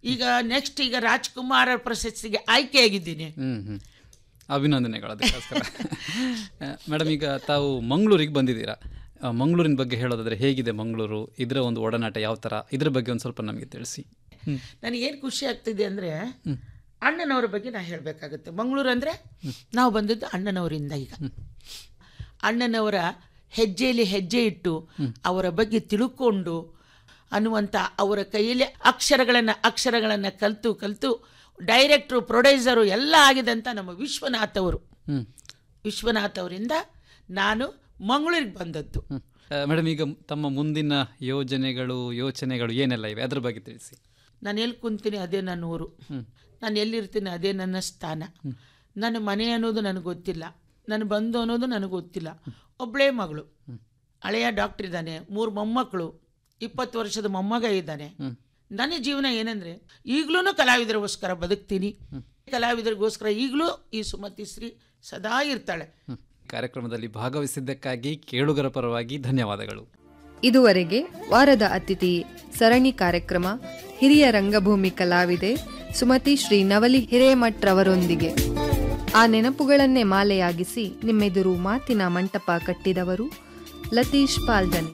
ಈಗ ನೆಕ್ಸ್ಟ್ ಈಗ ರಾಜ್ಕುಮಾರ್ ಪ್ರಶಸ್ತಿಗೆ ಆಯ್ಕೆಯಾಗಿದ್ದೀನಿ ಹ್ಮ್ ಹ್ಮ್ ಅಭಿನಂದನೆಗಳು ಅದಕ್ಕೋಸ್ಕರ ಮೇಡಮ್ ಈಗ ತಾವು ಮಂಗಳೂರಿಗೆ ಬಂದಿದ್ದೀರಾ ಆ, ಮಂಗಳೂರಿನ ಬಗ್ಗೆ ಹೇಳೋದಾದ್ರೆ ಹೇಗಿದೆ ಮಂಗಳೂರು ಇದರ ಒಂದು ಒಡನಾಟ ಯಾವ ಥರ ಇದ್ರ ಬಗ್ಗೆ ಒಂದು ಸ್ವಲ್ಪ ನಮಗೆ ತಿಳಿಸಿ ಹ್ಮ್ ನನಗೇನು ಖುಷಿ ಆಗ್ತಿದೆ ಅಂದರೆ ಅಣ್ಣನವರ ಬಗ್ಗೆ ನಾ ಹೇಳಬೇಕಾಗುತ್ತೆ ಮಂಗಳೂರು ಅಂದರೆ ನಾವು ಬಂದದ್ದು ಅಣ್ಣನವರಿಂದ ಈಗ ಅಣ್ಣನವರ ಹೆಜ್ಜೆಯಲ್ಲಿ ಹೆಜ್ಜೆ ಇಟ್ಟು ಅವರ ಬಗ್ಗೆ ತಿಳ್ಕೊಂಡು ಅನ್ನುವಂಥ ಅವರ ಕೈಯಲ್ಲಿ ಅಕ್ಷರಗಳನ್ನು ಅಕ್ಷರಗಳನ್ನು ಕಲಿತು ಕಲಿತು ಡೈರೆಕ್ಟ್ರು ಪ್ರೊಡ್ಯೂಸರು ಎಲ್ಲ ಆಗಿದೆ ಅಂತ ನಮ್ಮ ವಿಶ್ವನಾಥ್ ಅವರು ಹ್ಮ್ ವಿಶ್ವನಾಥ್ ಅವರಿಂದ ನಾನು ಮಂಗಳೂರಿಗೆ ಬಂದದ್ದು ಮೇಡಮ್ ಈಗ ತಮ್ಮ ಮುಂದಿನ ಯೋಜನೆಗಳು ಯೋಚನೆಗಳು ಏನೆಲ್ಲ ಇವೆ ಅದ್ರ ಬಗ್ಗೆ ತಿಳಿಸಿ ನಾನು ಎಲ್ಲಿ ಕುಂತೀನಿ ಅದೇ ನನ್ನ ಊರು ನಾನು ಎಲ್ಲಿರ್ತೀನಿ ಅದೇ ನನ್ನ ಸ್ಥಾನ ನನ್ನ ಮನೆ ಅನ್ನೋದು ನನಗೆ ಗೊತ್ತಿಲ್ಲ ನನ್ನ ಬಂಧು ಅನ್ನೋದು ನನಗೆ ಗೊತ್ತಿಲ್ಲ ಒಬ್ಬಳೇ ಮಗಳು ಹಳೆಯ ಡಾಕ್ಟರ್ ಇದ್ದಾನೆ ಮೂರು ಮೊಮ್ಮಕ್ಕಳು ಇಪ್ಪತ್ತು ವರ್ಷದ ಮೊಮ್ಮಗ ಇದ್ದಾನೆ ನನ್ನ ಜೀವನ ಏನಂದರೆ ಈಗಲೂ ಕಲಾವಿದರಿಗೋಸ್ಕರ ಬದುಕ್ತೀನಿ ಕಲಾವಿದರಿಗೋಸ್ಕರ ಈಗಲೂ ಈ ಸುಮತಿ ಶ್ರೀ ಸದಾ ಇರ್ತಾಳೆ ಕಾರ್ಯಕ್ರಮದಲ್ಲಿ ಭಾಗವಹಿಸಿದ್ದಕ್ಕಾಗಿ ಕೇಳುಗರ ಪರವಾಗಿ ಧನ್ಯವಾದಗಳು ಇದುವರೆಗೆ ವಾರದ ಅತಿಥಿ ಸರಣಿ ಕಾರ್ಯಕ್ರಮ ಹಿರಿಯ ರಂಗಭೂಮಿ ಕಲಾವಿದೆ ಸುಮತಿ ಶ್ರೀ ನವಲಿ ಹಿರೇಮಠ್ರವರೊಂದಿಗೆ ಆ ನೆನಪುಗಳನ್ನೇ ಮಾಲೆಯಾಗಿಸಿ ನಿಮ್ಮೆದುರು ಮಾತಿನ ಮಂಟಪ ಕಟ್ಟಿದವರು ಲತೀಶ್ ಪಾಲ್ದನ್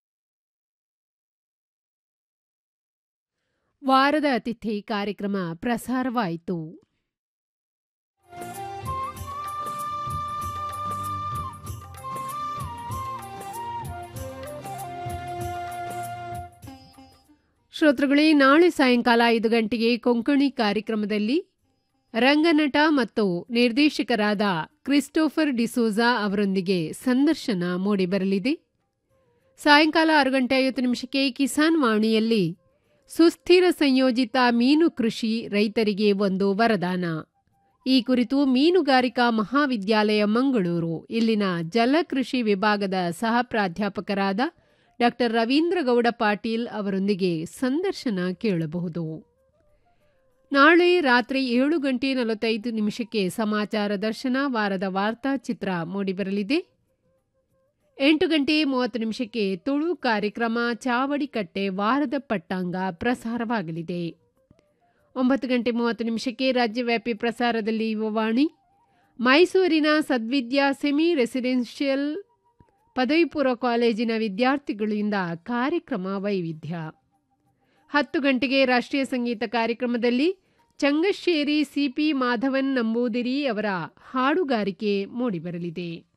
ವಾರದ ಅತಿಥಿ ಕಾರ್ಯಕ್ರಮ ಪ್ರಸಾರವಾಯಿತು ಶ್ರೋತೃಗಳೇ ನಾಳೆ ಸಾಯಂಕಾಲ ಐದು ಗಂಟೆಗೆ ಕೊಂಕಣಿ ಕಾರ್ಯಕ್ರಮದಲ್ಲಿ ರಂಗನಟ ಮತ್ತು ನಿರ್ದೇಶಕರಾದ ಕ್ರಿಸ್ಟೋಫರ್ ಡಿಸೋಜಾ ಅವರೊಂದಿಗೆ ಸಂದರ್ಶನ ಮೂಡಿಬರಲಿದೆ ಸಾಯಂಕಾಲ ಆರು ಗಂಟೆ ಐವತ್ತು ನಿಮಿಷಕ್ಕೆ ಕಿಸಾನ್ ವಾಣಿಯಲ್ಲಿ ಸುಸ್ಥಿರ ಸಂಯೋಜಿತ ಮೀನು ಕೃಷಿ ರೈತರಿಗೆ ಒಂದು ವರದಾನ ಈ ಕುರಿತು ಮೀನುಗಾರಿಕಾ ಮಹಾವಿದ್ಯಾಲಯ ಮಂಗಳೂರು ಇಲ್ಲಿನ ಜಲಕೃಷಿ ವಿಭಾಗದ ಸಹ ಪ್ರಾಧ್ಯಾಪಕರಾದ ಡಾಕ್ಟರ್ ರವೀಂದ್ರಗೌಡ ಪಾಟೀಲ್ ಅವರೊಂದಿಗೆ ಸಂದರ್ಶನ ಕೇಳಬಹುದು ನಾಳೆ ರಾತ್ರಿ ಏಳು ಗಂಟೆ ನಲವತ್ತೈದು ನಿಮಿಷಕ್ಕೆ ಸಮಾಚಾರ ದರ್ಶನ ವಾರದ ವಾರ್ತಾ ಚಿತ್ರ ಮೂಡಿಬರಲಿದೆ ಎಂಟು ಗಂಟೆ ಮೂವತ್ತು ನಿಮಿಷಕ್ಕೆ ತುಳು ಕಾರ್ಯಕ್ರಮ ಚಾವಡಿಕಟ್ಟೆ ವಾರದ ಪಟ್ಟಾಂಗ ಪ್ರಸಾರವಾಗಲಿದೆ ಒಂಬತ್ತು ಗಂಟೆ ಮೂವತ್ತು ನಿಮಿಷಕ್ಕೆ ರಾಜ್ಯವ್ಯಾಪಿ ಪ್ರಸಾರದಲ್ಲಿ ಯುವವಾಣಿ ಮೈಸೂರಿನ ಸದ್ವಿದ್ಯಾ ಸೆಮಿ ರೆಸಿಡೆನ್ಷಿಯಲ್ ಪದವಿ ಪೂರ್ವ ಕಾಲೇಜಿನ ವಿದ್ಯಾರ್ಥಿಗಳಿಂದ ಕಾರ್ಯಕ್ರಮ ವೈವಿಧ್ಯ ಹತ್ತು ಗಂಟೆಗೆ ರಾಷ್ಟ್ರೀಯ ಸಂಗೀತ ಕಾರ್ಯಕ್ರಮದಲ್ಲಿ ಚಂಗಶ್ಶೇರಿ ಸಿಪಿ ಮಾಧವನ್ ನಂಬೂದಿರಿ ಅವರ ಹಾಡುಗಾರಿಕೆ ಮೂಡಿಬರಲಿದೆ